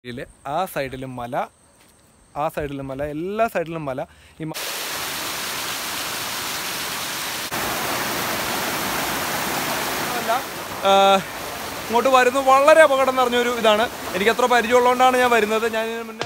ഇതില് ആ സൈഡിലും മല ആ സൈഡിലും മല എല്ലാ സൈഡിലും മല ഈ മ- അല്ല, ആ, ഇങ്ങോട്ട് വരുന്നത് വളരെ അപകടം നിറഞ്ഞൊരു ഇതാണ് എനിക്ക് അത്ര പരിചയമുള്ളതുകൊണ്ടാണ് ഞാൻ വരുന്നത് ഞാൻ ഇതിന് മുന്നേ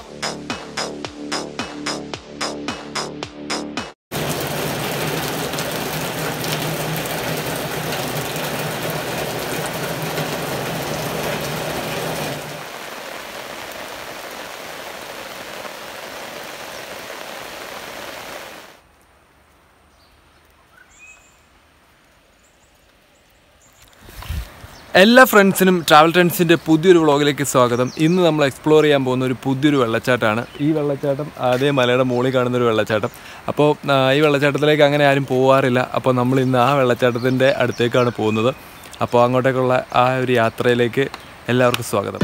എല്ലാ ഫ്രണ്ട്സിനും ട്രാവൽ ട്രെൻഡ്സിൻ്റെ പുതിയൊരു വ്ളോഗിലേക്ക് സ്വാഗതം ഇന്ന് നമ്മൾ എക്സ്പ്ലോർ ചെയ്യാൻ പോകുന്ന ഒരു പുതിയൊരു വെള്ളച്ചാട്ടമാണ് ഈ വെള്ളച്ചാട്ടം അതേ മലയുടെ മുകളിൽ കാണുന്ന ഒരു വെള്ളച്ചാട്ടം അപ്പോൾ ആ, ഈ വെള്ളച്ചാട്ടത്തിലേക്ക് അങ്ങനെ ആരും പോകാറില്ല അപ്പോൾ നമ്മൾ ഇന്ന് ആ വെള്ളച്ചാട്ടത്തിൻ്റെ അടുത്തേക്കാണ് പോകുന്നത് അപ്പോൾ അങ്ങോട്ടേക്കുള്ള ആ ഒരു യാത്രയിലേക്ക് എല്ലാവർക്കും സ്വാഗതം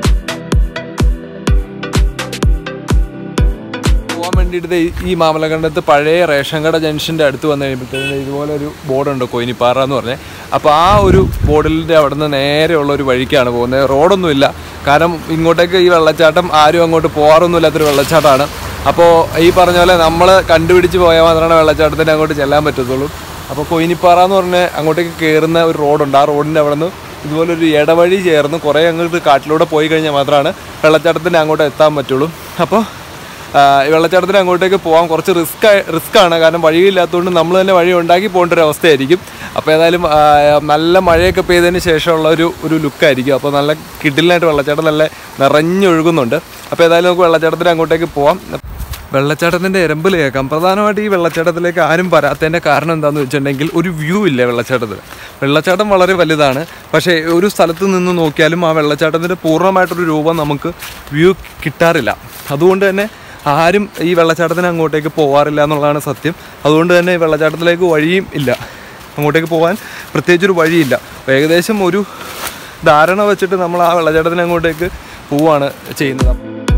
പോകാൻ വേണ്ടിയിട്ട് ദേ ഈ- ഈ മാമലക്കണ്ടത്ത് പഴയ റേഷൻ കട ജംഗ്ഷൻ്റെ അടുത്ത് വന്നു കഴിയുമ്പോഴത്തേക്കും ഇതുപോലെ ഒരു ബോർഡുണ്ട് കൊയിനിപ്പാറ എന്ന് പറഞ്ഞ് അപ്പോൾ ആ ഒരു ബോർഡിൻ്റെ അവിടെ നിന്ന് നേരെയുള്ള ഒരു വഴിക്കാണ് പോകുന്നത് റോഡൊന്നുമില്ല കാരണം ഇങ്ങോട്ടേക്ക് ഈ വെള്ളച്ചാട്ടം ആരും അങ്ങോട്ട് പോകാറൊന്നും ഇല്ലാത്തൊരു വെള്ളച്ചാട്ടമാണ് അപ്പോൾ ഈ പറഞ്ഞ പോലെ നമ്മൾ കണ്ടുപിടിച്ച് പോയാൽ മാത്രമാണ് വെള്ളച്ചാട്ടത്തിന് അങ്ങോട്ട് ചെല്ലാൻ പറ്റത്തുള്ളൂ അപ്പോൾ കൊയിനിപ്പാറ എന്ന് പറഞ്ഞ് അങ്ങോട്ടേക്ക് കയറുന്ന ഒരു റോഡുണ്ട് ആ റോഡിൻ്റെ അവിടെ നിന്ന് ഇതുപോലെ ഒരു ഇടവഴി ചേർന്ന് കുറേ അങ്ങോട്ട് കാട്ടിലൂടെ പോയി കഴിഞ്ഞാൽ മാത്രമാണ് വെള്ളച്ചാട്ടത്തിൻ്റെ അങ്ങോട്ട് എത്താൻ പറ്റുള്ളൂ അപ്പോൾ ആ, ഈ വെള്ളച്ചാട്ടത്തിന് അങ്ങോട്ടേക്ക് പോകാൻ കുറച്ച് റിസ്ക് റിസ്ക് ആണ് കാരണം വഴിയില്ലാത്തതുകൊണ്ട് നമ്മൾ തന്നെ വഴി ഉണ്ടാക്കി പോകേണ്ട ഒരു അവസ്ഥയായിരിക്കും അപ്പോൾ ഏതായാലും ആ, നല്ല മഴയൊക്കെ പെയ്തതിന് ശേഷമുള്ള ഒരു ഒരു ലുക്കായിരിക്കും അപ്പോൾ നല്ല കിഡിലായിട്ട് വെള്ളച്ചാട്ടം നല്ല നിറഞ്ഞൊഴുകുന്നുണ്ട് അപ്പോൾ ഏതായാലും നമുക്ക് വെള്ളച്ചാട്ടത്തിന് അങ്ങോട്ടേക്ക് പോവാം വെള്ളച്ചാട്ടത്തിൻ്റെ എരമ്പിൽ കേൾക്കാം പ്രധാനമായിട്ട് ഈ വെള്ളച്ചാട്ടത്തിലേക്ക് ആരും വരാത്തതിൻ്റെ കാരണം എന്താണെന്ന് വെച്ചിട്ടുണ്ടെങ്കിൽ ഒരു വ്യൂ ഇല്ല വെള്ളച്ചാട്ടത്തിൽ വെള്ളച്ചാട്ടം വളരെ വലുതാണ് പക്ഷേ ഒരു സ്ഥലത്ത് നിന്ന് നോക്കിയാലും ആ വെള്ളച്ചാട്ടത്തിൻ്റെ പൂർണ്ണമായിട്ടൊരു രൂപം നമുക്ക് വ്യൂ കിട്ടാറില്ല അതുകൊണ്ട് തന്നെ ആരും ഈ വെള്ളച്ചാട്ടത്തിന് അങ്ങോട്ടേക്ക് പോകാറില്ല എന്നുള്ളതാണ് സത്യം അതുകൊണ്ട് തന്നെ ഈ വെള്ളച്ചാട്ടത്തിലേക്ക് വഴിയും ഇല്ല അങ്ങോട്ടേക്ക് പോകാൻ പ്രത്യേകിച്ചൊരു വഴിയില്ല അപ്പോൾ ഏകദേശം ഒരു ധാരണ വെച്ചിട്ട് നമ്മൾ ആ വെള്ളച്ചാട്ടത്തിന് അങ്ങോട്ടേക്ക് പോവാണ് ചെയ്യുന്നത്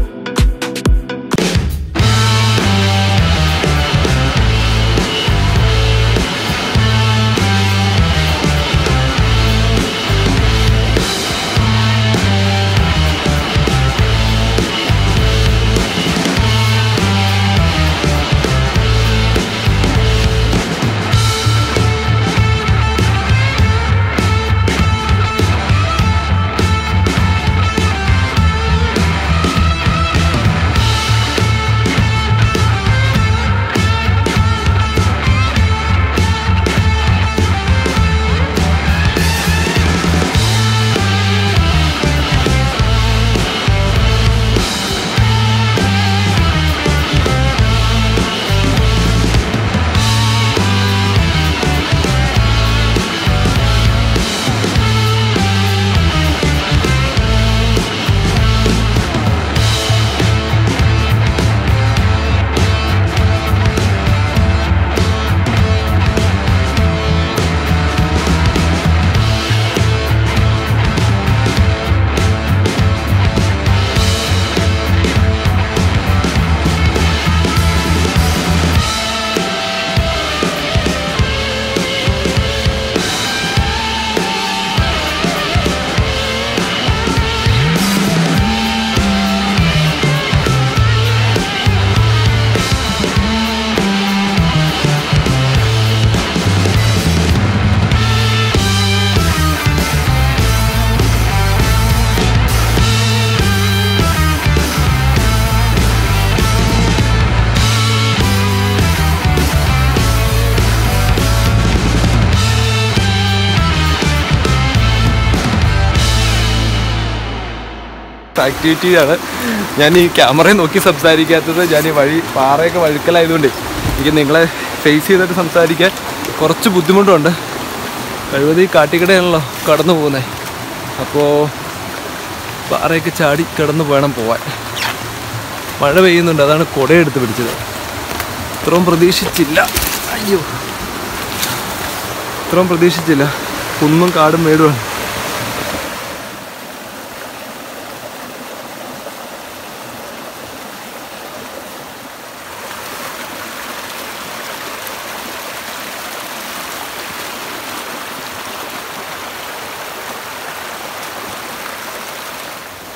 ആക്ടിവിറ്റിയാണ് ഞാൻ ഈ ക്യാമറയെ നോക്കി സംസാരിക്കാത്തത് ഞാൻ ഈ വഴി പാറയൊക്കെ വഴുക്കലായതുകൊണ്ട് എനിക്ക് നിങ്ങളെ ഫേസ് ചെയ്തിട്ട് സംസാരിക്കാൻ കുറച്ച് ബുദ്ധിമുട്ടുണ്ട് കഴിവത് ഈ കാട്ടിക്കടയാണല്ലോ കടന്നു പോകുന്നത് അപ്പോൾ പാറയൊക്കെ ചാടി കിടന്നു വേണം പോവാൻ മഴ പെയ്യുന്നുണ്ട് അതാണ് കുടയെടുത്ത് പിടിച്ചത് ഇത്രയും പ്രതീക്ഷിച്ചില്ല അയ്യോ ഇത്രയും പ്രതീക്ഷിച്ചില്ല കുന്നും കാടും മേടുമാണ്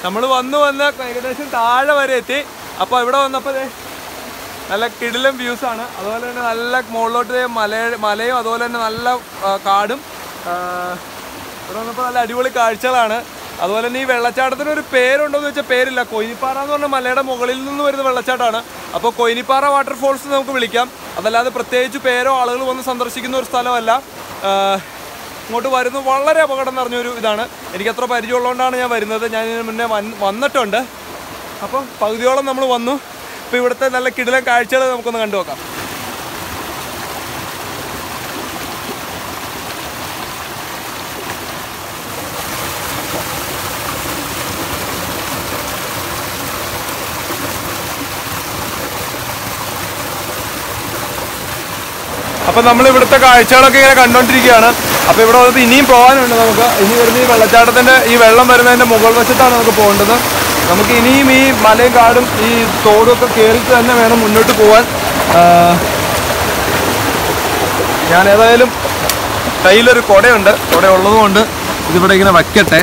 നമ്മൾ വന്ന് വന്ന് ഏകദേശം താഴെ വരെ എത്തി അപ്പോൾ ഇവിടെ വന്നപ്പോൾ ദേ നല്ല കിടിലം വ്യൂസ് ആണ് അതുപോലെ തന്നെ നല്ല മുകളിലോട്ട് ദേ മല മലയും അതുപോലെ തന്നെ നല്ല ആ, കാടും ആ, ഇവിടെ വന്നപ്പോൾ നല്ല അടിപൊളി കാഴ്ചകളാണ് അതുപോലെ തന്നെ ഈ വെള്ളച്ചാട്ടത്തിന് ഒരു പേരുണ്ടോ എന്ന് വെച്ചാൽ പേരില്ല കൊയിനിപ്പാറ എന്ന് പറഞ്ഞ മലയുടെ മുകളിൽ നിന്ന് വരുന്ന വെള്ളച്ചാട്ടമാണ് അപ്പോൾ കൊയിനിപ്പാറ വാട്ടർഫോൾസ് നമുക്ക് വിളിക്കാം അതല്ലാതെ പ്രത്യേകിച്ച് പേരോ ആളുകൾ വന്ന് സന്ദർശിക്കുന്ന ഒരു സ്ഥലമല്ല ആ, ഇങ്ങോട്ട് വരുന്നത് വളരെ അപകടം നിറഞ്ഞൊരു ഇതാണ് എനിക്ക് അത്ര പരിചയമുള്ളതുകൊണ്ടാണ് ഞാൻ വരുന്നത് ഞാൻ ഇതിന് മുന്നേ വന്ന് വന്നിട്ടുണ്ട് അപ്പം പകുതിയോളം നമ്മൾ വന്നു ഇപ്പോൾ ഇവിടുത്തെ നല്ല കിടിലൻ കാഴ്ചകൾ നമുക്കൊന്ന് കണ്ടു നോക്കാം അപ്പൊ നമ്മൾ ഇവിടുത്തെ കാഴ്ചകളൊക്കെ ഇങ്ങനെ കണ്ടോണ്ടിരിക്കുകയാണ് അപ്പൊ ഇവിടെ വന്നിട്ട് ഇനിയും പോകാനുണ്ട് നമുക്ക് ഇനി വരുന്ന ഈ വെള്ളച്ചാട്ടത്തിന്റെ ഈ വെള്ളം വരുന്നതിന്റെ മുകൾ വശത്താണ് നമുക്ക് പോകേണ്ടത് നമുക്ക് ഇനിയും ഈ മലയും കാടും ഈ തോടും ഒക്കെ കയറിയിട്ട് തന്നെ വേണം മുന്നോട്ട് പോകാൻ ആ, ഞാൻ ഏതായാലും കയ്യിലൊരു കുടയുണ്ട് കുട ഉള്ളതുകൊണ്ട് ഇതിവിടെ ഇങ്ങനെ വയ്ക്കട്ടെ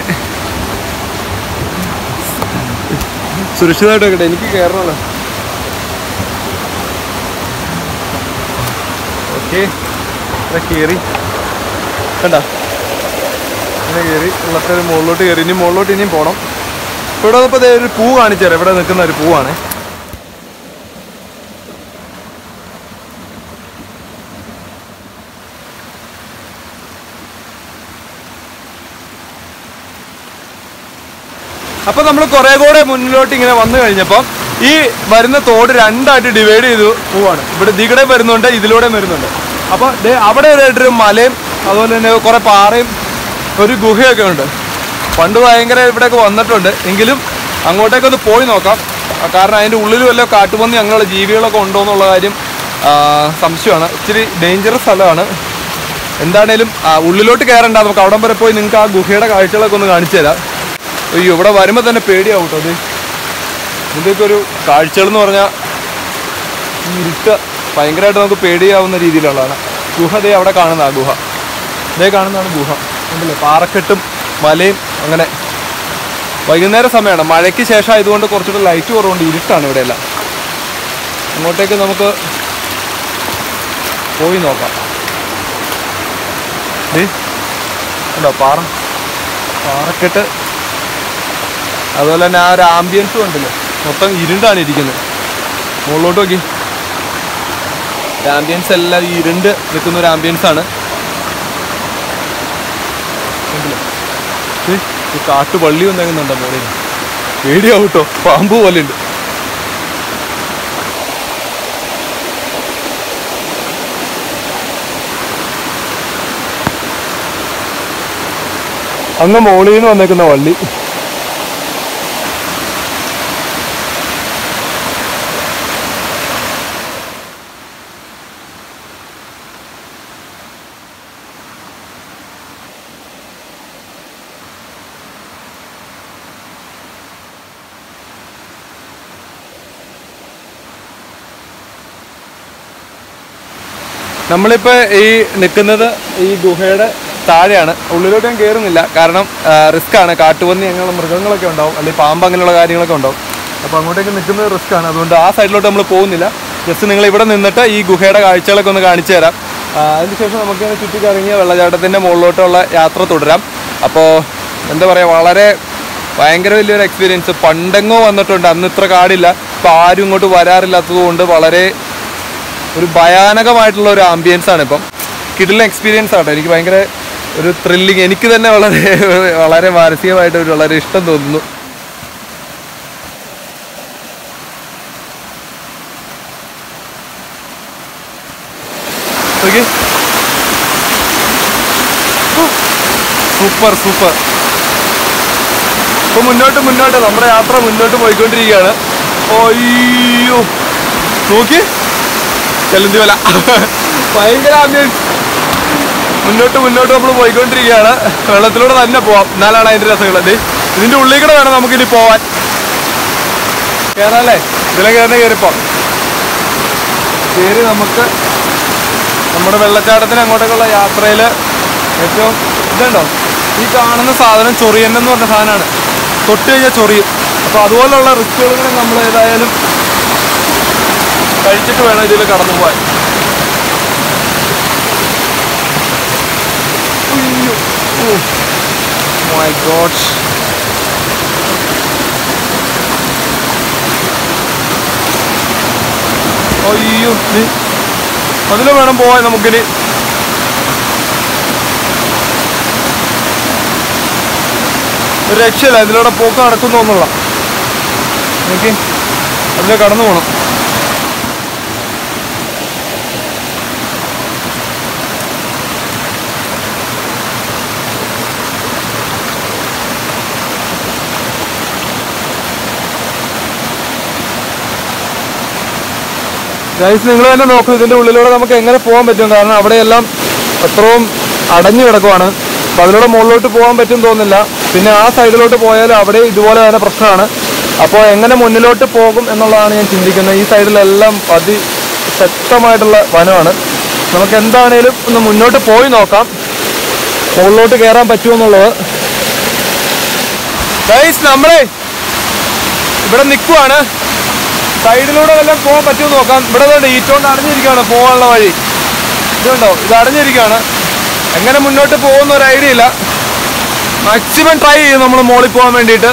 സുരക്ഷിതമായിട്ട് വെക്കട്ടെ എനിക്ക് കയറണമല്ലോ ഓക്കെ ഇവിടെ കയറി കണ്ട ഇങ്ങനെ കയറി വെള്ളത്തിൽ മുകളിലോട്ട് കയറി ഇനി മുകളിലോട്ട് ഇനിയും പോകണം ഇവിടെ വന്നപ്പോൾ ദേ ഒരു പൂ കാണിച്ചു തരാം ഇവിടെ നിൽക്കുന്ന ഒരു പൂവാണ് അപ്പൊ നമ്മൾ കുറെ കൂടെ മുന്നിലോട്ട് ഇങ്ങനെ വന്നു കഴിഞ്ഞപ്പോൾ ഈ വരുന്ന തോട് രണ്ടായിട്ട് ഡിവൈഡ് ചെയ്തു പോവാണ് ഇവിടെ ഇതികൂടെ വരുന്നുണ്ട് ഇതിലൂടെ വരുന്നുണ്ട് അപ്പൊ ദേ അവിടെ ഒരു മലയും അതുപോലെ തന്നെ കുറെ പാറയും ഒരു ഗുഹയൊക്കെ ഉണ്ട് പണ്ട് ഭയങ്കര ഇവിടെയൊക്കെ വന്നിട്ടുണ്ട് എങ്കിലും അങ്ങോട്ടേക്കൊന്ന് പോയി നോക്കാം ആ, കാരണം അതിൻ്റെ ഉള്ളിൽ വല്ല കാട്ടുപന്നി അങ്ങനെയുള്ള ജീവികളൊക്കെ ഉണ്ടോ എന്നുള്ള കാര്യം ആ, സംശയമാണ് ഇച്ചിരി ഡേഞ്ചറസ് സ്ഥലമാണ് എന്താണേലും ആ, ഉള്ളിലോട്ട് കയറണ്ട നമുക്ക് അവിടം വരെ പോയി നിങ്ങൾക്ക് ആ ഗുഹയുടെ കാഴ്ചകളൊക്കെ ഒന്ന് കാണിച്ചു തരാം അയ്യോ ഇവിടെ വരുമ്പോൾ തന്നെ പേടിയാവും കേട്ടോ അത് ഇതിൻ്റെയൊക്കെ ഒരു കാഴ്ചകൾ എന്ന് പറഞ്ഞാൽ ഈ ഇരുട്ട് ഭയങ്കരമായിട്ട് നമുക്ക് പേടിയാവുന്ന രീതിയിലുള്ളതാണ് ഗുഹ ദേ അവിടെ കാണുന്ന ആ ഗുഹ ദേ കാണുന്നതാണ് ഗുഹ ഉണ്ടല്ലേ പാറക്കെട്ടും മലയും അങ്ങനെ വൈകുന്നേര സമയമാണ് മഴയ്ക്ക് ശേഷം ആയതുകൊണ്ട് കുറച്ചുകൂടെ ലൈറ്റ് കുറവുണ്ട് ഇരുട്ടാണ് ഇവിടെയെല്ലാം അങ്ങോട്ടേക്ക് നമുക്ക് പോയി നോക്കാം ദേ ഉണ്ടോ പാറ പാറക്കെട്ട് അതുപോലെ തന്നെ ആ ഒരു ആംബിയൻസും ഉണ്ടല്ലോ മൊത്തം ഇരുണ്ടാണ് ഇരിക്കുന്നത് മുകളിലോട്ട് നോക്കി ആംബിയൻസ് എല്ലാം ഈ ഇരുണ്ട് നിൽക്കുന്ന ഒരു ആംബിയൻസ് ആണ് കണ്ടില്ലേ? ദേ, ഈ കാട്ടുപള്ളി വന്നേക്കുന്നുണ്ടോ മുകളിൽ പേടിയാവും കേട്ടോ പാമ്പ് പോലെ ഉണ്ട് അങ്ങ് മോളിൽ നിന്ന് വന്നേക്കുന്ന വള്ളി നമ്മളിപ്പോൾ ഈ നിൽക്കുന്നത് ഈ ഗുഹയുടെ താഴെയാണ് ഉള്ളിലോട്ട് ഞാൻ കയറുന്നില്ല കാരണം റിസ്ക് ആണ് കാട്ടുപന്നി അങ്ങനെയുള്ള മൃഗങ്ങളൊക്കെ ഉണ്ടാവും അല്ലെങ്കിൽ പാമ്പ് അങ്ങനെയുള്ള കാര്യങ്ങളൊക്കെ ഉണ്ടാവും അപ്പോൾ അങ്ങോട്ടേക്ക് നിൽക്കുന്നത് റിസ്ക് ആണ് അതുകൊണ്ട് ആ സൈഡിലോട്ട് നമ്മൾ പോകുന്നില്ല ജസ്റ്റ് നിങ്ങൾ ഇവിടെ നിന്നിട്ട് ഈ ഗുഹയുടെ കാഴ്ചകളൊക്കെ ഒന്ന് കാണിച്ചു തരാം ആ, അതിനുശേഷം നമുക്ക് ചുറ്റി കറങ്ങിയ വെള്ളച്ചാട്ടത്തിൻ്റെ മുകളിലോട്ടുള്ള യാത്ര തുടരാം അപ്പോൾ എന്താ പറയുക വളരെ ഭയങ്കര വലിയൊരു എക്സ്പീരിയൻസ് പണ്ടെങ്ങോ വന്നിട്ടുണ്ട് അന്ന് ഇത്ര കാടില്ല ഇപ്പോൾ ആരും ഇങ്ങോട്ട് വരാറില്ലാത്തത് കൊണ്ട് വളരെ ഒരു ഭയാനകമായിട്ടുള്ള ഒരു ആംബിയൻസ് ആണ് ഇപ്പം കിടില എക്സ്പീരിയൻസ് ആട്ടോ എനിക്ക് ഭയങ്കര ഒരു ത്രില്ലിങ് എനിക്ക് തന്നെ വളരെ വളരെ മാനസികമായിട്ട് ഒരു വളരെ ഇഷ്ടം തോന്നുന്നു സൂപ്പർ സൂപ്പർ ഇപ്പൊ മുന്നോട്ട് മുന്നോട്ട് നമ്മുടെ യാത്ര മുന്നോട്ട് പോയിക്കൊണ്ടിരിക്കുകയാണ് അയ്യോ നോക്കി ചെലന്തി വല ഭയങ്കര ആംബിയൻസ് മുന്നോട്ട് മുന്നോട്ട് നമ്മൾ പോയിക്കൊണ്ടിരിക്കുകയാണ് വെള്ളത്തിലൂടെ തന്നെ പോവാം എന്നാലാണ് അതിന്റെ രസമുള്ളത് ഇതിന്റെ ഉള്ളിൽ കൂടെ വേണം നമുക്കിനി പോവാൻ കയറാല്ലേ ഇതിലെ കയറി കയറിപ്പോ കയറി നമുക്ക് നമ്മുടെ വെള്ളച്ചാട്ടത്തിന് അങ്ങോട്ടേക്കുള്ള യാത്രയിൽ ഏറ്റവും ഇതുണ്ടോ ഈ കാണുന്ന സാധനം ചൊറിയൻ എന്ന് പറഞ്ഞ സാധനമാണ് തൊട്ട് കഴിഞ്ഞാൽ ചൊറിയും അപ്പോൾ അതുപോലുള്ള റിസ്കുകളും കൂടെ നമ്മൾ ഏതായാലും കഴിച്ചിട്ട് വേണം ഇതിൽ കടന്നു പോകാൻ മൈ ഗോഡ് അയ്യോ നീ അതിൽ വേണം പോവാൻ നമുക്കിനി ഒരു രക്ഷയില്ല ഇതിലൂടെ പോക്ക് നടക്കുന്നു എന്നുള്ള നോക്കി അതിൽ കടന്നു പോകണം ഗൈസ് നിങ്ങൾ തന്നെ നോക്കൂ ഇതിന്റെ ഉള്ളിലൂടെ നമുക്ക് എങ്ങനെ പോകാൻ പറ്റും കാരണം അവിടെയെല്ലാം എത്രയും അടഞ്ഞു കിടക്കുവാണ് അപ്പൊ അതിലൂടെ മുകളിലോട്ട് പോകാൻ പറ്റും തോന്നുന്നില്ല പിന്നെ ആ സൈഡിലോട്ട് പോയാലും അവിടെ ഇതുപോലെ തന്നെ പ്രശ്നമാണ് അപ്പോൾ എങ്ങനെ മുന്നിലോട്ട് പോകും എന്നുള്ളതാണ് ഞാൻ ചിന്തിക്കുന്നത് ഈ സൈഡിലെല്ലാം അതിശക്തമായിട്ടുള്ള വനമാണ് നമുക്ക് എന്താണേലും ഒന്ന് മുന്നോട്ട് പോയി നോക്കാം മുകളിലോട്ട് കയറാൻ പറ്റുമെന്നുള്ളത് ഗൈസ് നമ്മളെ ഇവിടെ നിൽക്കുവാണ് സൈഡിലൂടെ വല്ലതും പോകാൻ പറ്റുമോ നോക്കാം ഇവിടെ കൊണ്ട് ഈറ്റോണ്ട് അടഞ്ഞിരിക്കുകയാണ് പോകാനുള്ള വഴി ഇതുണ്ടോ ഇത് അടഞ്ഞിരിക്കുകയാണ് എങ്ങനെ മുന്നോട്ട് പോകുന്ന ഒരു ഐഡിയ ഇല്ല മാക്സിമം ട്രൈ ചെയ്യും നമ്മൾ മോളിൽ പോകാൻ വേണ്ടിയിട്ട്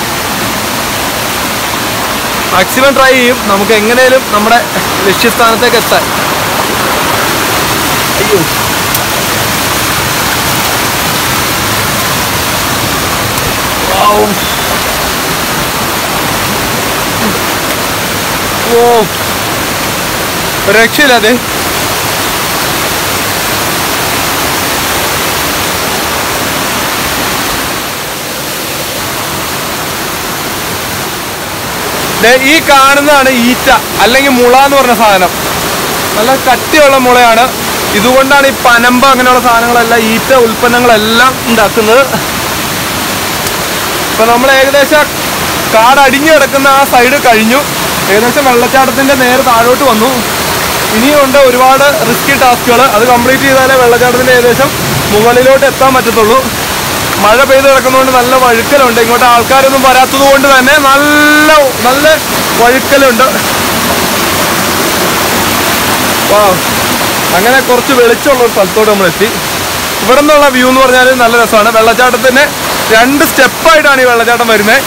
മാക്സിമം ട്രൈ ചെയ്യും നമുക്ക് എങ്ങനെയും നമ്മുടെ ലക്ഷ്യസ്ഥാനത്തേക്ക് എത്താൻ അയ്യോ Wow. ഓ ഒരു രക്ഷയില്ലാതെ ദേ ഈ കാണുന്നതാണ് ഈറ്റ അല്ലെങ്കിൽ മുള എന്ന് പറഞ്ഞ സാധനം നല്ല കട്ടിയുള്ള മുളയാണ് ഇതുകൊണ്ടാണ് ഈ പനമ്പ അങ്ങനെയുള്ള സാധനങ്ങളെല്ലാം ഈറ്റ ഉൽപ്പന്നങ്ങളെല്ലാം ഉണ്ടാക്കുന്നത് ഇപ്പൊ നമ്മൾ ഏകദേശം കാട് അടിഞ്ഞു കിടക്കുന്ന ആ സൈഡ് കഴിഞ്ഞു ഏകദേശം വെള്ളച്ചാട്ടത്തിന്റെ നേരെ താഴോട്ട് വന്നു ഇനിയുണ്ട് ഒരുപാട് റിസ്കി ടാസ്കുകൾ അത് കംപ്ലീറ്റ് ചെയ്താലേ വെള്ളച്ചാട്ടത്തിന്റെ ഏകദേശം മുകളിലോട്ട് എത്താൻ പറ്റത്തുള്ളൂ മഴ പെയ്ത് കിടക്കുന്നതുകൊണ്ട് നല്ല വഴുക്കലുണ്ട് ഇങ്ങോട്ട് ആൾക്കാരൊന്നും വരാത്തത് കൊണ്ട് തന്നെ നല്ല നല്ല വഴുക്കലുണ്ട് വാ അങ്ങനെ കുറച്ച് വെളിച്ചമുള്ള ഒരു സ്ഥലത്തോട്ട് നമ്മൾ എത്തി ഇവിടെ നിന്നുള്ള വ്യൂ എന്ന് പറഞ്ഞാൽ നല്ല രസമാണ് വെള്ളച്ചാട്ടത്തിന് രണ്ട് സ്റ്റെപ്പായിട്ടാണ് ഈ വെള്ളച്ചാട്ടം വരുന്നത്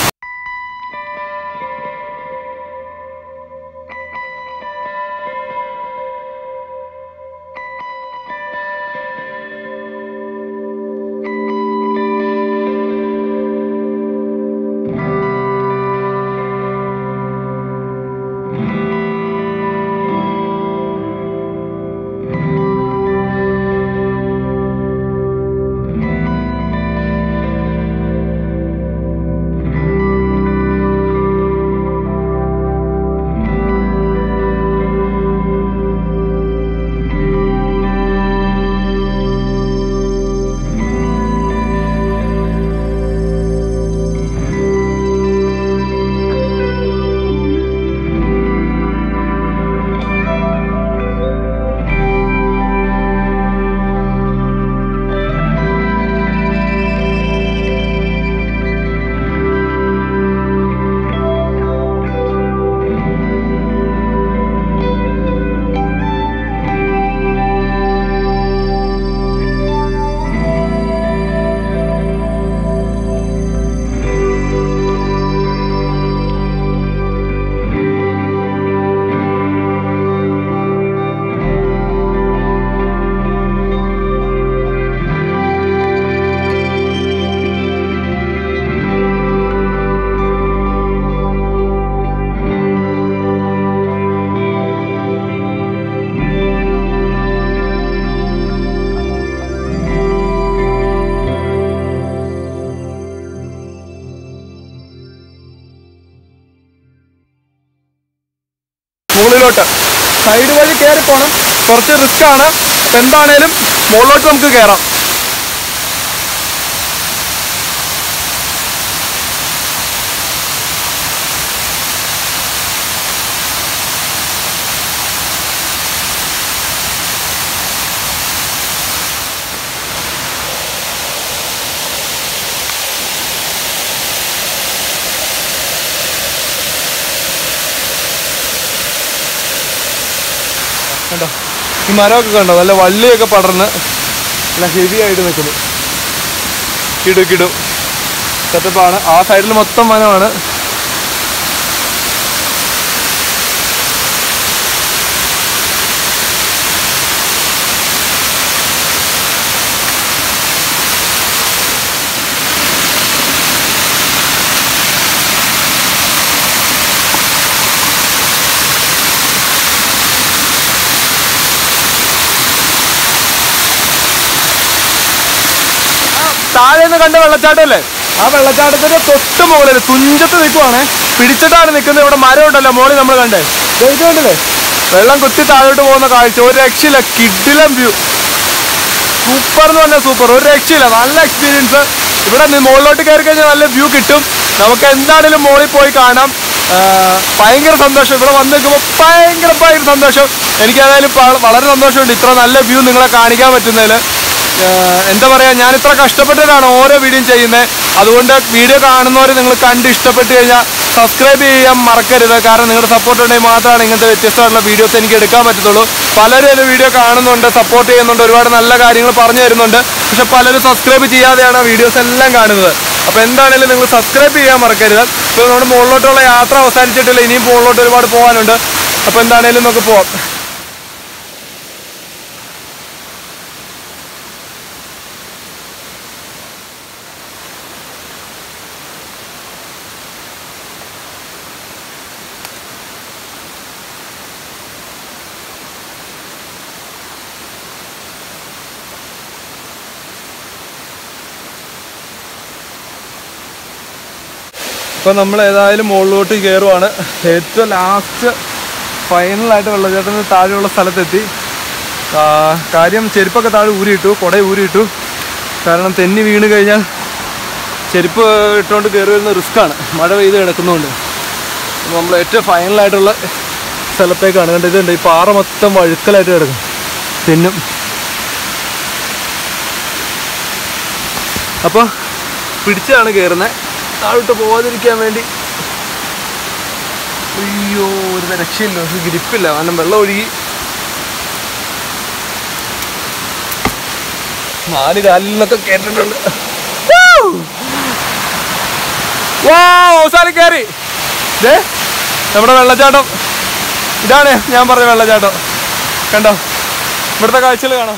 മുകളിലോട്ട് സൈഡ് വഴി കയറി പോണം കുറച്ച് റിസ്ക് ആണ് അപ്പൊ എന്താണേലും മുകളിലോട്ട് നമുക്ക് കയറാം കണ്ടോ ഈ മരമൊക്കെ കണ്ടോ നല്ല വള്ളിയൊക്കെ പടർന്ന് നല്ല ഹെവി ആയിട്ട് നിൽക്കുന്നു കിടു കിടു സെറ്റപ്പാണ് ആ സൈഡിൽ മൊത്തം വനമാണ് താഴെ നിന്ന് കണ്ട വെള്ളച്ചാട്ടമല്ലേ ആ വെള്ളച്ചാട്ടത്തിന്റെ തൊട്ട് മുകളിൽ തുഞ്ചത്ത് നിൽക്കുവാണ് പിടിച്ചിട്ടാണ് നിൽക്കുന്നത് ഇവിടെ മരം ഉണ്ടല്ലോ മോളിൽ നമ്മൾ കണ്ടേ ദേ ഇത് കണ്ടില്ലേ വെള്ളം കുത്തി താഴോട്ട് പോകുന്ന കാഴ്ച ഒരു രക്ഷയില്ല കിഡിലം വ്യൂ സൂപ്പർ എന്ന് പറഞ്ഞാൽ സൂപ്പർ ഒരു രക്ഷയില്ല നല്ല എക്സ്പീരിയൻസ് ഇവിടെ നിന്ന് മുകളിലോട്ട് കയറി കഴിഞ്ഞാൽ നല്ല വ്യൂ കിട്ടും നമുക്ക് എന്താണെങ്കിലും മുകളിൽ പോയി കാണാം ആ, ഭയങ്കര സന്തോഷം ഇവിടെ വന്ന് നിൽക്കുമ്പോൾ ഭയങ്കര ഭയങ്കര സന്തോഷം എനിക്ക് ഏതായാലും പ- വളരെ സന്തോഷമുണ്ട് ഇത്ര നല്ല വ്യൂ നിങ്ങളെ കാണിക്കാൻ പറ്റുന്നതിൽ എന്താ പറയുക ഞാൻ ഇത്ര കഷ്ടപ്പെട്ടിട്ടാണ് ഓരോ വീഡിയോയും ചെയ്യുന്നത് അതുകൊണ്ട് വീഡിയോ കാണുന്നവർ നിങ്ങൾ കണ്ട് ഇഷ്ടപ്പെട്ട് കഴിഞ്ഞാൽ സബ്സ്ക്രൈബ് ചെയ്യാൻ മറക്കരുത് കാരണം നിങ്ങളുടെ സപ്പോർട്ട് ഉണ്ടെങ്കിൽ മാത്രമാണ് ഇങ്ങനത്തെ വ്യത്യസ്തമായിട്ടുള്ള വീഡിയോസ് എനിക്ക് എടുക്കാൻ പറ്റത്തുള്ളൂ പലരും എൻ്റെ വീഡിയോ കാണുന്നുണ്ട് സപ്പോർട്ട് ചെയ്യുന്നുണ്ട് ഒരുപാട് നല്ല കാര്യങ്ങൾ പറഞ്ഞു തരുന്നുണ്ട് പക്ഷെ പലരും സബ്സ്ക്രൈബ് ചെയ്യാതെയാണ് വീഡിയോസ് എല്ലാം കാണുന്നത് അപ്പോൾ എന്താണെങ്കിലും നിങ്ങൾ സബ്സ്ക്രൈബ് ചെയ്യാൻ മറക്കരുത് ഇപ്പോൾ നമ്മുടെ മുകളിലോട്ടുള്ള യാത്ര അവസാനിച്ചിട്ടില്ല ഇനിയും മുകളിലോട്ട് ഒരുപാട് പോകാനുണ്ട് അപ്പോൾ എന്താണെങ്കിലും നമുക്ക് പോവാം ഇപ്പൊ നമ്മൾ ഏതായാലും മുകളിലോട്ട് കയറുവാണ് ഏറ്റവും ലാസ്റ്റ് ഫൈനലായിട്ട് വെള്ളച്ചാട്ടത്തിന് താഴെയുള്ള സ്ഥലത്തെത്തി ആ, കാര്യം ചെരുപ്പൊക്കെ താഴെ ഊരിയിട്ടു കുട ഊരിയിട്ടു കാരണം തെന്നി വീണ് കഴിഞ്ഞാൽ ചെരുപ്പ് ഇട്ടുകൊണ്ട് കയറി വരുന്ന റിസ്ക്കാണ് മഴ പെയ്ത് കിടക്കുന്നതുകൊണ്ട് അപ്പോൾ നമ്മൾ ഏറ്റവും ഫൈനലായിട്ടുള്ള സ്ഥലത്തേക്കാണ് കണ്ടത് ഇതുണ്ട് ഈ പാറ മൊത്തം വഴുക്കലായിട്ട് കിടക്കും തെന്നും അപ്പോൾ പിടിച്ചാണ് കയറുന്നത് താഴോട്ട് പോവാതിരിക്കാൻ വേണ്ടി അയ്യോ ഒരു രക്ഷയില്ല ഒരു ഗ്രിപ്പില്ല കാരണം വെള്ളം ഒഴുകി നാല് കാലിൽ നിന്നൊക്കെ കേട്ടിട്ടുണ്ട് അവസാനം കയറി ദേ നമ്മുടെ വെള്ളച്ചാട്ടം ഇതാണ് ഞാൻ പറഞ്ഞ വെള്ളച്ചാട്ടം കണ്ടോ ഇവിടുത്തെ കാഴ്ചകൾ കാണാം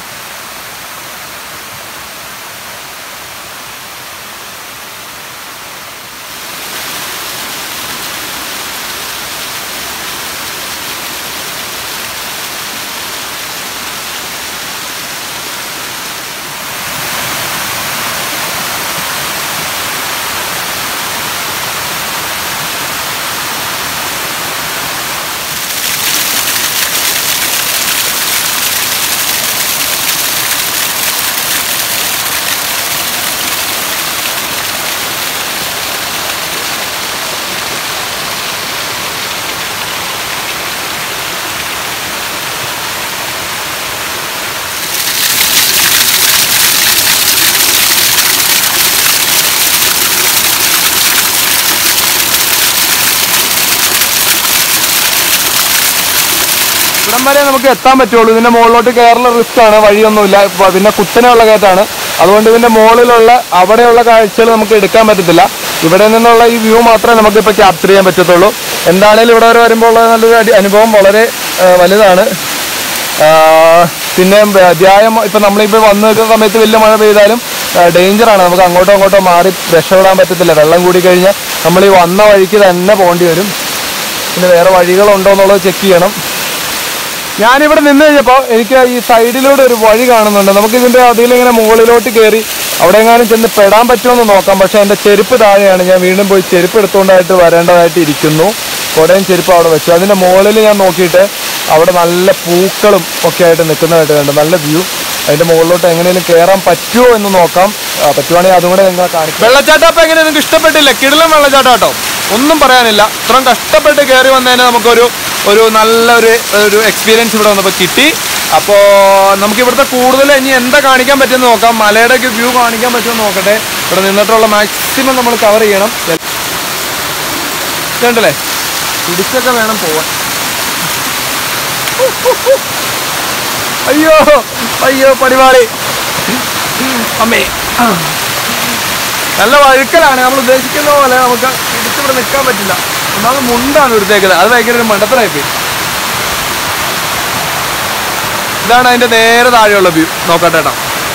ഇവിടം വരെ നമുക്ക് എത്താൻ പറ്റുള്ളൂ ഇതിന്റെ മുകളിലോട്ട് കയറുള്ള റിസ്ക് ആണ് വഴിയൊന്നുമില്ല ഇപ്പൊ പിന്നെ കുത്തനെയുള്ള കയറ്റാണ് അതുകൊണ്ട് ഇതിന്റെ മുകളിലുള്ള അവിടെയുള്ള കാഴ്ചകൾ നമുക്ക് എടുക്കാൻ പറ്റത്തില്ല ഇവിടെ നിന്നുള്ള ഈ വ്യൂ മാത്രമേ നമുക്ക് ഇപ്പൊ ക്യാപ്ചർ ചെയ്യാൻ പറ്റത്തുള്ളൂ എന്താണേലും ഇവിടെ വരെ വരുമ്പോൾ ഉള്ള നല്ലൊരു അടി- അനുഭവം വളരെ ആ, വലുതാണ് ആ, പിന്നെ വ്യായാമം ഇപ്പൊ നമ്മളിപ്പോ വന്നു നിൽക്കുന്ന സമയത്ത് വലിയ മഴ പെയ്താലും ഡേഞ്ചറാണ് നമുക്ക് അങ്ങോട്ടോ അങ്ങോട്ടോ മാറി രക്ഷപ്പെടാൻ പറ്റത്തില്ല വെള്ളം കൂടി കഴിഞ്ഞാൽ നമ്മൾ ഈ വന്ന വഴിക്ക് തന്നെ പോകേണ്ടി വരും പിന്നെ വേറെ വഴികളുണ്ടോ എന്നുള്ളത് ചെക്ക് ചെയ്യണം ഞാനിവിടെ നിന്ന് കഴിഞ്ഞപ്പോൾ എനിക്ക് ഈ സൈഡിലൂടെ ഒരു വഴി കാണുന്നുണ്ട് നമുക്ക് ഇതിന്റെ അതിലിങ്ങനെ മുകളിലോട്ട് കയറി അവിടെ എങ്ങാനും ചെന്ന് പെടാൻ പറ്റുമെന്ന് നോക്കാം പക്ഷെ എൻ്റെ ചെരുപ്പ് താഴെയാണ് ഞാൻ വീണ്ടും പോയി ചെരുപ്പ് എടുത്തുകൊണ്ടായിട്ട് വരേണ്ടതായിട്ട് ഇരിക്കുന്നു കുടയും ചെരുപ്പ് അവിടെ വെച്ചു അതിന്റെ മുകളിൽ ഞാൻ നോക്കിയിട്ട് അവിടെ നല്ല പൂക്കളും ഒക്കെ ആയിട്ട് നിൽക്കുന്നതായിട്ട് കണ്ട് നല്ല വ്യൂ അതിന്റെ മുകളിലോട്ട് എങ്ങനെയും കയറാൻ പറ്റുമോ എന്ന് നോക്കാം ആ, പറ്റുവാണെങ്കിൽ അതും കൂടെ നിങ്ങളെ കാണിക്കും വെള്ളച്ചാട്ടം അപ്പൊ എങ്ങനെ നിങ്ങൾക്ക് ഇഷ്ടപ്പെട്ടില്ല കിടിലം വെള്ളച്ചാട്ടം കേട്ടോ ഒന്നും പറയാനില്ല ഇത്രയും കഷ്ടപ്പെട്ട് കയറി വന്നതിന് നമുക്കൊരു ഒരു നല്ലൊരു ഒരു എക്സ്പീരിയൻസ് ഇവിടെ വന്നപ്പോൾ കിട്ടി അപ്പോൾ നമുക്ക് ഇവിടുത്തെ കൂടുതൽ ഇനി എന്താ കാണിക്കാൻ പറ്റുമെന്ന് നോക്കാം മലയുടെ ഒക്കെ വ്യൂ കാണിക്കാൻ പറ്റുമെന്ന് നോക്കട്ടെ ഇവിടെ നിന്നിട്ടുള്ള മാക്സിമം നമ്മൾ കവർ ചെയ്യണം ഇതുണ്ടല്ലേ പിടിച്ചൊക്കെ വേണം പോവാൻ അയ്യോ അയ്യോ പടിപാളി അമ്മേ ആ. നല്ല വഴുക്കലാണ് നമ്മൾ ഉദ്ദേശിക്കുന്ന പോലെ നമുക്ക് ഇടിച്ചിവിടെ നിൽക്കാൻ പറ്റില്ല ഒന്നാമത് മുണ്ടാണ് എടുത്തേക്കുന്നത് അത് ഭയങ്കര ഒരു മണ്ടത്തരായിപ്പോയി ഇതാണ് അതിന്റെ നേരെ താഴെയുള്ള വ്യൂ നോക്കട്ടെ ഏട്ടാ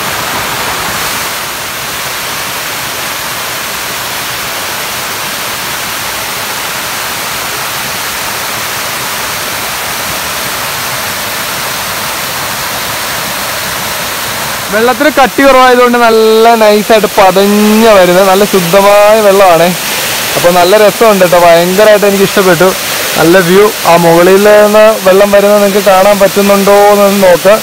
വെള്ളത്തിന് കട്ടി കുറവായതുകൊണ്ട് നല്ല നൈസായിട്ട് പതഞ്ഞ വരുന്നത് നല്ല ശുദ്ധമായ വെള്ളമാണ് അപ്പോൾ നല്ല രസമുണ്ട് കേട്ടോ ഭയങ്കരമായിട്ട് എനിക്ക് ഇഷ്ടപ്പെട്ടു നല്ല വ്യൂ ആ മുകളിൽ നിന്ന് വെള്ളം വരുന്നത് നിങ്ങൾക്ക് കാണാൻ പറ്റുന്നുണ്ടോ എന്ന് നോക്കാം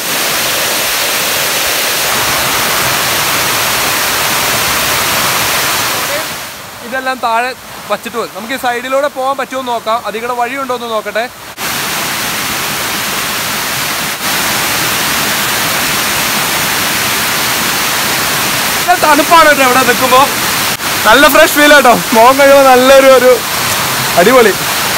ഇതെല്ലാം താഴെ വച്ചിട്ട് വരും നമുക്ക് ഈ സൈഡിലൂടെ പോകാൻ പറ്റുമോ എന്ന് നോക്കാം അതികൂടെ വഴിയുണ്ടോ എന്ന് നോക്കട്ടെ നല്ല തണുപ്പാണ് കേട്ടോ ഇവിടെ നിൽക്കുമ്പോൾ നല്ല ഫ്രഷ് ഫീൽ കേട്ടോ മോൻ കഴിയുമ്പോൾ നല്ലൊരു ഒരു അടിപൊളി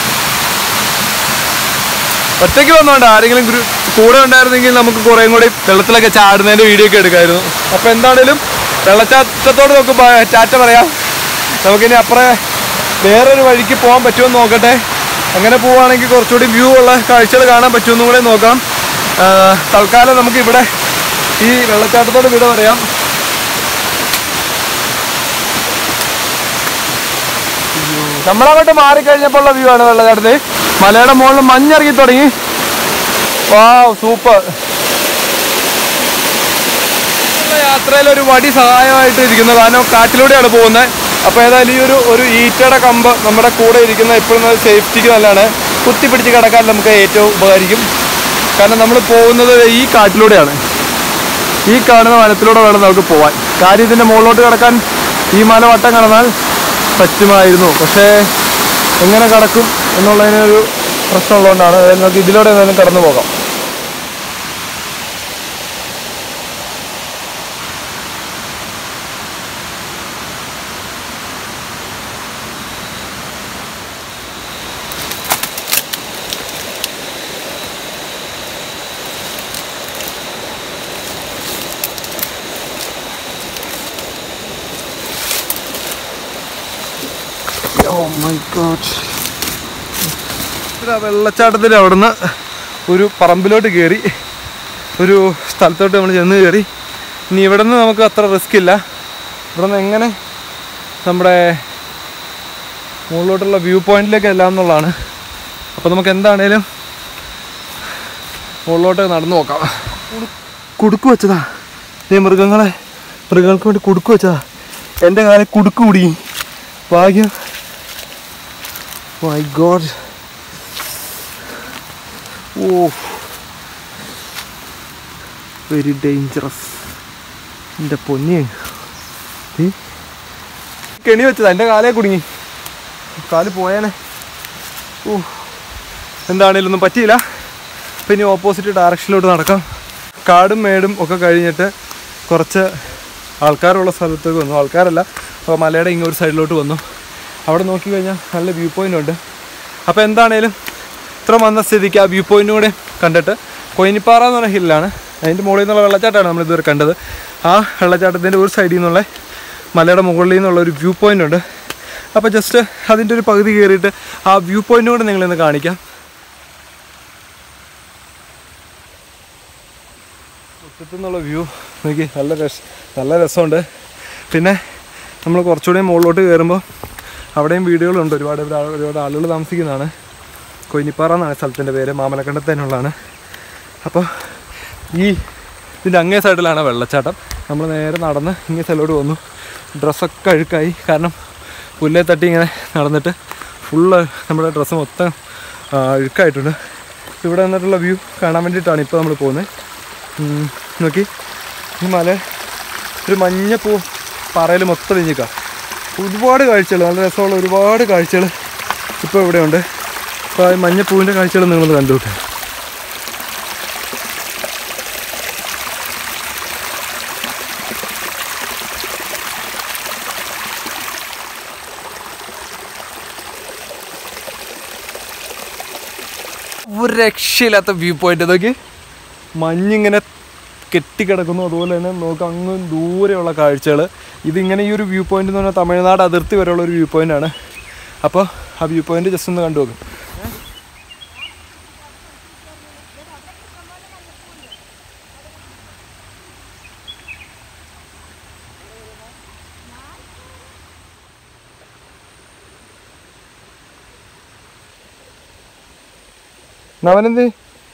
ഒറ്റയ്ക്ക് വന്നോണ്ട് ആരെങ്കിലും ഗ്രൂ- കൂടെ ഉണ്ടായിരുന്നെങ്കിൽ നമുക്ക് കുറേം കൂടി വെള്ളത്തിലൊക്കെ ചാടുന്നതിന്റെ വീഡിയോ ഒക്കെ എടുക്കായിരുന്നു അപ്പൊ എന്താണേലും വെള്ളച്ചാട്ടത്തോട് നോക്കുമ്പോ ചാറ്റ പറയാം നമുക്കിനി അപ്പുറം വേറൊരു വഴിക്ക് പോകാൻ പറ്റുമോ നോക്കട്ടെ അങ്ങനെ പോവുകയാണെങ്കിൽ കുറച്ചുകൂടി വ്യൂ ഉള്ള കാഴ്ചകൾ കാണാൻ പറ്റുമെന്നും കൂടെ നോക്കാം ആ, തൽക്കാലം നമുക്ക് ഇവിടെ ഈ വെള്ളച്ചാട്ടത്തോട് വിട പറയാം നമ്മളങ്ങോട്ട് മാറിക്കഴിഞ്ഞപ്പോൾ ഉള്ള വ്യൂ ആണ് വെള്ളച്ചാട്ടത്തിൽ മലയുടെ മുകളിൽ മഞ്ഞിറങ്ങി തുടങ്ങി വാ സൂപ്പർ യാത്രയിൽ ഒരു വടി സഹായമായിട്ട് ഇരിക്കുന്നത് കാരണം കാറ്റിലൂടെയാണ് പോകുന്നത് അപ്പോൾ ഏതായാലും ഈ ഒരു ഒരു ഈറ്റയുടെ കമ്പ് നമ്മുടെ കൂടെ ഇരിക്കുന്ന എപ്പോഴും സേഫ്റ്റിക്ക് നല്ലതാണ് കുത്തി പിടിച്ച് കിടക്കാൻ നമുക്ക് ഏറ്റവും ഉപകരിക്കും കാരണം നമ്മൾ പോകുന്നത് ഈ കാട്ടിലൂടെയാണ് ഈ കാണുന്ന വനത്തിലൂടെ വേണം നമുക്ക് പോവാൻ കാര്യം ഇതിൻ്റെ മുകളിലോട്ട് കിടക്കാൻ ഈ മല വട്ടം കടന്നാൽ പറ്റുമായിരുന്നു പക്ഷേ എങ്ങനെ കടക്കും എന്നുള്ളതിനൊരു പ്രശ്നമുള്ളതുകൊണ്ടാണ് അതായത് നമുക്ക് ഇതിലൂടെ എന്തായാലും കടന്നു പോകാം Oh my god. ഇതാ വെള്ളച്ചാട്ടത്തിൻ്റെ അവിടുന്ന് ഒരു പറമ്പിലോട്ട് കയറി ഒരു സ്ഥലത്തോട്ട് നമ്മൾ ചെന്ന് കയറി ഇനി ഇവിടെ നിന്ന് നമുക്ക് അത്ര റിസ്ക് ഇല്ല ഇവിടെ നിന്ന് എങ്ങനെ നമ്മുടെ മുകളിലോട്ടുള്ള വ്യൂ പോയിന്റിലേക്ക് എല്ലാം എന്നുള്ളതാണ് അപ്പോൾ നമുക്ക് എന്താണേലും മുകളിലോട്ട് നടന്നു നോക്കാം കുടു- കുടുക്ക് വെച്ചതാ ഈ മൃഗങ്ങളെ മൃഗങ്ങൾക്ക് വേണ്ടി കുടുക്ക് വെച്ചതാ എൻ്റെ കാലം കുടുക്ക് കുടുങ്ങി ഭാഗ്യം my God oh very dangerous എൻ്റെ പൊന്നി ഏ? കെണി വെച്ചതാ എൻ്റെ കാലേ കുടുങ്ങി കാല് പോയാനെ ഓ എന്താണേലും ഒന്നും പറ്റിയില്ല അപ്പം ഇനി ഓപ്പോസിറ്റ് ഡയറക്ഷനിലോട്ട് നടക്കാം കാടും മേടും ഒക്കെ കഴിഞ്ഞിട്ട് കുറച്ച് ആൾക്കാരുള്ള സ്ഥലത്തേക്ക് വന്നു ആൾക്കാരല്ല അപ്പോൾ മലയുടെ ഇങ്ങ് ഒരു സൈഡിലോട്ട് വന്നു അവിടെ നോക്കി കഴിഞ്ഞാൽ നല്ല വ്യൂ പോയിൻ്റ് ഉണ്ട് അപ്പോൾ എന്താണേലും ഇത്ര വന്ന സ്ഥിതിക്ക് ആ വ്യൂ പോയിൻ്റും കൂടെ കണ്ടിട്ട് കൊയിനിപ്പാറ എന്ന് പറഞ്ഞ ഹില്ലാണ് അതിൻ്റെ മുകളിൽ നിന്നുള്ള വെള്ളച്ചാട്ടമാണ് നമ്മൾ ഇതുവരെ കണ്ടത് ആ വെള്ളച്ചാട്ടത്തിൻ്റെ ഒരു സൈഡിൽ നിന്നുള്ള മലയുടെ മുകളിൽ നിന്നുള്ള ഒരു വ്യൂ പോയിൻ്റ് ഉണ്ട് അപ്പോൾ ജസ്റ്റ് അതിൻ്റെ ഒരു പകുതി കയറിയിട്ട് ആ വ്യൂ പോയിൻ്റ് കൂടെ നിങ്ങളിന്ന് കാണിക്കാം മുറ്റത്തുനിന്നുള്ള വ്യൂ നോക്കി നല്ല രസ നല്ല രസമുണ്ട് പിന്നെ നമ്മൾ കുറച്ചുകൂടി മുകളിലോട്ട് കയറുമ്പോൾ അവിടെയും വീടുകളുണ്ട് ഒരുപാട് ഇവിടെ ആള് ഒരുപാട് ആളുകൾ താമസിക്കുന്നതാണ് കൊയിനിപ്പാറ എന്നാണ് സ്ഥലത്തിൻ്റെ പേര് മാമലക്കണ്ടത്ത് തന്നെയുള്ളതാണ് അപ്പോൾ ഈ ഇതിൻ്റെ അങ്ങേ സൈഡിലാണ് വെള്ളച്ചാട്ടം നമ്മൾ നേരെ നടന്ന് ഇങ്ങേ സൈഡിലോട്ട് വന്നു ഡ്രസ്സൊക്കെ അഴുക്കായി കാരണം പുല്ലേ തട്ടി ഇങ്ങനെ നടന്നിട്ട് ഫുള്ള് നമ്മുടെ ഡ്രസ്സ് മൊത്തം ആ, അഴുക്കായിട്ടുണ്ട് ഇവിടെ നിന്നിട്ടുള്ള വ്യൂ കാണാൻ വേണ്ടിയിട്ടാണ് ഇപ്പോൾ നമ്മൾ പോകുന്നത് ഉം, നോക്കി ഈ മല ഒരു മഞ്ഞപ്പൂ പാറയിൽ മൊത്തം വിഞ്ഞിക്കാം ഒരുപാട് കാഴ്ചകൾ നല്ല രസമുള്ള ഒരുപാട് കാഴ്ചകൾ ഇപ്പോൾ ഇവിടെയുണ്ട് അപ്പോൾ ഈ മഞ്ഞപ്പൂവിൻ്റെ കാഴ്ചകൾ നിങ്ങളൊന്ന് കണ്ടുവിട്ടെ ഒരു രക്ഷയില്ലാത്ത വ്യൂ പോയിന്റ് നോക്കി മഞ്ഞിങ്ങനെ കെട്ടിക്കിടക്കുന്നു അതുപോലെ തന്നെ നമുക്ക് അങ്ങ് ദൂരെയുള്ള കാഴ്ചകൾ ഇതിങ്ങനെ ഈ ഒരു വ്യൂ പോയിന്റ് എന്ന് പറഞ്ഞാൽ തമിഴ്നാട് അതിർത്തി വരെയുള്ള ഒരു വ്യൂ പോയിന്റ് ആണ് അപ്പോൾ ആ വ്യൂ പോയിന്റ് ജസ്റ്റ് ഒന്ന് കണ്ടു നോക്കും അവനെന്തേ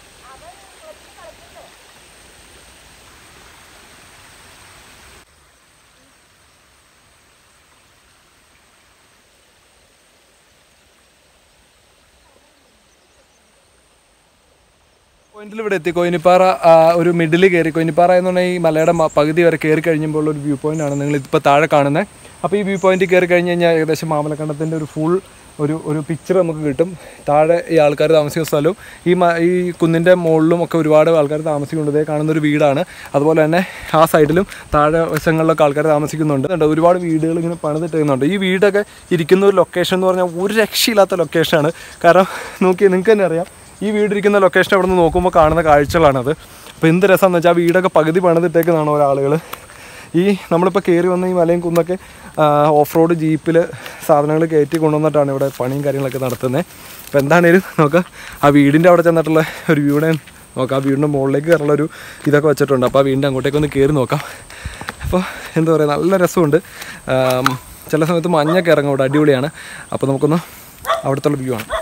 പോയിന്റിൽ ഇവിടെ എത്തി കൊയിനിപ്പാറ ആ, ഒരു മിഡിൽ കയറി കൊയിനിപ്പാറ എന്ന് പറഞ്ഞാൽ ഈ മലയുടെ മ- പകുതി വരെ കയറി കഴിയുമ്പോൾ ഒരു വ്യൂ പോയിന്റ് ആണ് നിങ്ങൾ ഇപ്പോൾ താഴെ കാണുന്നത് അപ്പോൾ ഈ വ്യൂ പോയിന്റ് കയറി കഴിഞ്ഞ് കഴിഞ്ഞാൽ ഏകദേശം മാമലക്കണ്ടത്തിൻ്റെ ഒരു ഫുൾ ഒരു ഒരു പിക്ചർ നമുക്ക് കിട്ടും താഴെ ഈ ആൾക്കാർ താമസിക്കുന്ന സ്ഥലവും ഈ മ ഈ കുന്നിൻ്റെ മുകളിലും ഒക്കെ ഒരുപാട് ആൾക്കാർ താമസിക്കുന്നുണ്ട് ഇതേ കാണുന്ന ഒരു വീടാണ് അതുപോലെ തന്നെ ആ സൈഡിലും താഴെ വശങ്ങളിലൊക്കെ ആൾക്കാർ താമസിക്കുന്നുണ്ട് ഉണ്ട്. ഒരുപാട് വീടുകൾ ഇങ്ങനെ പണിതിട്ടുന്നുണ്ട് ഈ വീടൊക്കെ ഇരിക്കുന്ന ഒരു ലൊക്കേഷൻ എന്ന് പറഞ്ഞാൽ ഒരു രക്ഷയില്ലാത്ത ലൊക്കേഷനാണ് കാരണം നോക്കി നിങ്ങൾക്ക് തന്നെ അറിയാം ഈ വീടിരിക്കുന്ന ലൊക്കേഷൻ അവിടെ നിന്ന് നോക്കുമ്പോൾ കാണുന്ന കാഴ്ചകളാണത് അപ്പോൾ എന്ത് രസമെന്ന് വെച്ചാൽ ആ വീടൊക്കെ പകുതി പണിതിട്ടേക്കുന്നതാണ് ഒരാളുകൾ ഈ നമ്മളിപ്പോൾ കയറി വന്ന ഈ മലയും കുന്നൊക്കെ ഓഫ് റോഡ് ജീപ്പിൽ സാധനങ്ങൾ കയറ്റി കൊണ്ടുവന്നിട്ടാണ് ഇവിടെ പണിയും കാര്യങ്ങളൊക്കെ നടത്തുന്നത് അപ്പോൾ എന്താണേലും നോക്കാം ആ വീടിൻ്റെ അവിടെ ചെന്നിട്ടുള്ള ഒരു വീടെ നോക്കാം ആ വീടിൻ്റെ മുകളിലേക്ക് കയറുള്ള ഒരു ഇതൊക്കെ വെച്ചിട്ടുണ്ട് അപ്പോൾ ആ വീടിൻ്റെ അങ്ങോട്ടേക്ക് ഒന്ന് കയറി നോക്കാം അപ്പോൾ എന്താ പറയുക നല്ല രസമുണ്ട് ആം, ചില സമയത്ത് മഞ്ഞൊക്കെ ഇറങ്ങും ഇവിടെ അടിപൊളിയാണ് അപ്പോൾ നമുക്കൊന്ന് അവിടുത്തെ വ്യൂ ആണ്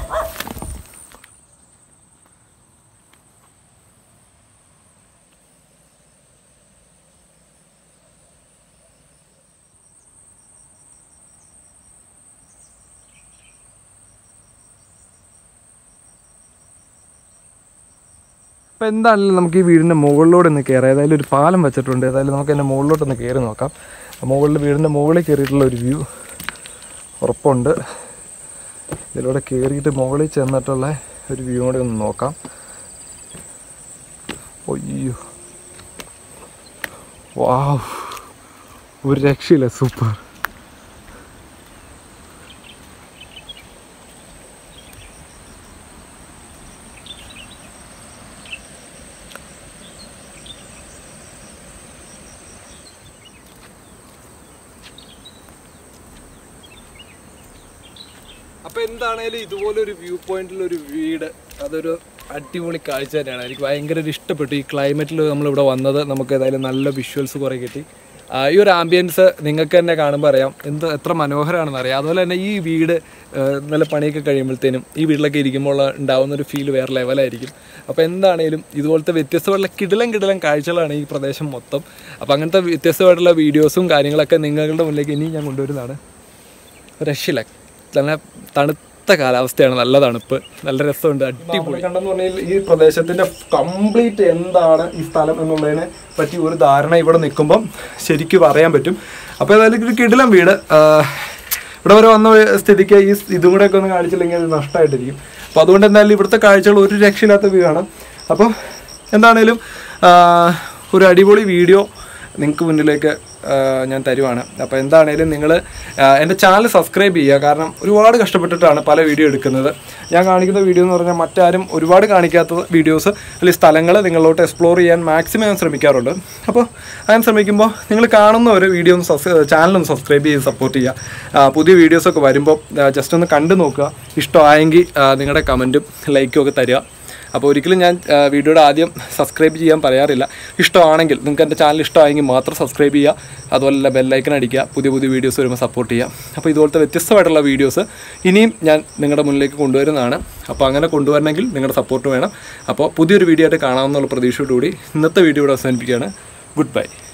അപ്പോൾ എന്താണെങ്കിലും നമുക്ക് ഈ വീടിൻ്റെ മുകളിലൂടെ ഒന്ന് കയറാം ഏതായാലും ഒരു പാലം വെച്ചിട്ടുണ്ട് ഏതായാലും നമുക്ക് അതിൻ്റെ മുകളിലോട്ടൊന്ന് കയറി നോക്കാം മുകളിൽ വീടിൻ്റെ മുകളിൽ കയറിയിട്ടുള്ള ഒരു വ്യൂ ഉറപ്പുണ്ട് ഇതിലൂടെ കയറിയിട്ട് മുകളിൽ ചെന്നിട്ടുള്ള ഒരു വ്യൂ കൂടെ ഒന്ന് നോക്കാം ഒയ്യോ വാവ് ഒരു രക്ഷയില്ല സൂപ്പർ അപ്പോൾ എന്താണേലും ഇതുപോലൊരു വ്യൂ പോയിന്റിൽ ഒരു വീട് അതൊരു അടിപൊളി കാഴ്ച തന്നെയാണ് എനിക്ക് ഭയങ്കര ഒരു ഇഷ്ടപ്പെട്ടു ഈ ക്ലൈമറ്റിൽ നമ്മളിവിടെ വന്നത് നമുക്ക് ഏതായാലും നല്ല വിഷ്വൽസ് കുറേ കിട്ടി ആ, ഈ ഒരു ആംബിയൻസ് നിങ്ങൾക്ക് തന്നെ കാണുമ്പോൾ അറിയാം എന്ത് എത്ര മനോഹരമാണെന്ന് അറിയാം അതുപോലെ തന്നെ ഈ വീട് ആ, നല്ല പണിയൊക്കെ കഴിയുമ്പോഴത്തേനും ഈ വീട്ടിലൊക്കെ ഇരിക്കുമ്പോൾ ഉണ്ടാവുന്ന ഒരു ഫീൽ വേറെ ലെവലായിരിക്കും അപ്പോൾ എന്താണേലും ഇതുപോലത്തെ വ്യത്യസ്തമായിട്ടുള്ള കിടിലം കിടിലം കാഴ്ചകളാണ് ഈ പ്രദേശം മൊത്തം അപ്പോൾ അങ്ങനത്തെ വ്യത്യസ്തമായിട്ടുള്ള വീഡിയോസും കാര്യങ്ങളൊക്കെ നിങ്ങളുടെ മുന്നിലേക്ക് ഇനിയും ഞാൻ കൊണ്ടുവരുന്നതാണ് രക്ഷയില്ല നല്ല തണുത്ത കാലാവസ്ഥയാണ് നല്ല തണുപ്പ് നല്ല രസമുണ്ട് അടിപൊളി കണ്ടെന്ന് പറഞ്ഞാൽ ഈ പ്രദേശത്തിന്റെ കംപ്ലീറ്റ് എന്താണ് ഈ സ്ഥലം എന്നുള്ളതിനെ പറ്റി ഒരു ധാരണ ഇവിടെ നിൽക്കുമ്പം ശരിക്കും അറിയാൻ പറ്റും അപ്പോൾ ഏതായാലും ഒരു കിടിലം വീട് ആഹ് ഇവിടെ വരെ വന്ന സ്ഥിതിക്ക് ഈ ഇതും കൂടെ ഒക്കെ ഒന്ന് കാണിച്ചില്ലെങ്കിൽ അത് നഷ്ടമായിട്ടിരിക്കും അപ്പോൾ അതുകൊണ്ട് എന്തായാലും ഇവിടുത്തെ കാഴ്ചകൾ ഒരു രക്ഷയില്ലാത്ത വ്യൂ ആണ് അപ്പോൾ എന്താണേലും ആഹ് ഒരു അടിപൊളി വീഡിയോ നിങ്ങൾക്ക് മുന്നിലേക്ക് ആഹ് ഞാൻ തരുവാണ് അപ്പോൾ എന്താണേലും നിങ്ങൾ എൻ്റെ ചാനൽ സബ്സ്ക്രൈബ് ചെയ്യുക കാരണം ഒരുപാട് കഷ്ടപ്പെട്ടിട്ടാണ് പല വീഡിയോ എടുക്കുന്നത് ഞാൻ കാണിക്കുന്ന വീഡിയോ എന്ന് പറഞ്ഞാൽ മറ്റാരും ഒരുപാട് കാണിക്കാത്ത വീഡിയോസ് അല്ലെങ്കിൽ സ്ഥലങ്ങൾ നിങ്ങളിലോട്ട് എക്സ്പ്ലോർ ചെയ്യാൻ മാക്സിമം ഞാൻ ശ്രമിക്കാറുണ്ട് അപ്പോൾ അങ്ങനെ ശ്രമിക്കുമ്പോൾ നിങ്ങൾ കാണുന്ന ഒരു വീഡിയോ ഒന്ന് സബ്സ് ചാനലൊന്ന് സബ്സ്ക്രൈബ് ചെയ്ത് സപ്പോർട്ട് ചെയ്യുക ആ, പുതിയ വീഡിയോസൊക്കെ വരുമ്പോൾ ജസ്റ്റ് ഒന്ന് കണ്ടു നോക്കുക ഇഷ്ടമായെങ്കിൽ നിങ്ങളുടെ കമൻറ്റും ലൈക്കും ഒക്കെ തരിക അപ്പോൾ ഒരിക്കലും ഞാൻ ആ, വീഡിയോയുടെ ആദ്യം സബ്സ്ക്രൈബ് ചെയ്യാൻ പറയാറില്ല ഇഷ്ടമാണെങ്കിൽ നിങ്ങൾക്ക് എൻ്റെ ചാനൽ ഇഷ്ടമായെങ്കിൽ മാത്രം സബ്സ്ക്രൈബ് ചെയ്യുക അതുപോലെ ബെല്ലൈക്കൺ അടിക്കുക പുതിയ പുതിയ വീഡിയോസ് വരുമ്പോൾ സപ്പോർട്ട് ചെയ്യുക അപ്പോൾ ഇതുപോലത്തെ വ്യത്യസ്തമായിട്ടുള്ള വീഡിയോസ് ഇനിയും ഞാൻ നിങ്ങളുടെ മുന്നിലേക്ക് കൊണ്ടുവരുന്നതാണ് അപ്പോൾ അങ്ങനെ കൊണ്ടുവരണമെങ്കിൽ നിങ്ങളുടെ സപ്പോർട്ട് വേണം അപ്പോൾ പുതിയൊരു വീഡിയോ ആയിട്ട് കാണാമെന്നുള്ള പ്രതീക്ഷയോടുകൂടി ഇന്നത്തെ വീഡിയോ ഇവിടെ അവസാനിപ്പിക്കുകയാണ് ഗുഡ് ബൈ